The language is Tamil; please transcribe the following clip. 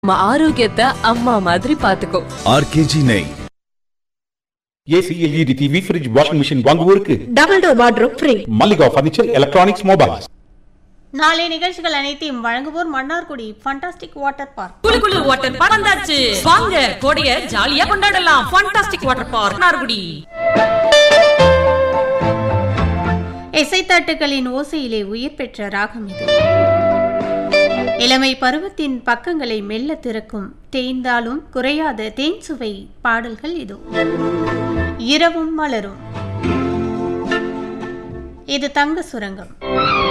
நம்ம ஆரோக்கியத்தை அம்மா மாதிரி பாத்துக்கோ ஆர்கேஜி நெய் AC LED TV fridge washing machine வாங்குவோருக்கு double door wardrobe free Mallika furniture electronics mobiles நாளை நிகழ்ச்சிகள் அனைத்தையும் வழங்குவோர் மன்னார்குடி ஃபண்டாஸ்டிக் வாட்டர் பார்க் குளு குளு வாட்டர் பார்க் வந்தாச்சு வாங்க கோடைய ஜாலியா கொண்டாடலாம் ஃபண்டாஸ்டிக் வாட்டர் பார்க் நார்குடி இசைத்தட்டுகளின் ஓசையிலே உயிர் பெற்ற ராகம் இது இளமை பருவத்தின் பக்கங்களை மெல்ல திறக்கும் தேய்ந்தாலும் குறையாத தேன் சுவை பாடல்கள் இது இரவும் மலரும் இது தங்க சுரங்கம்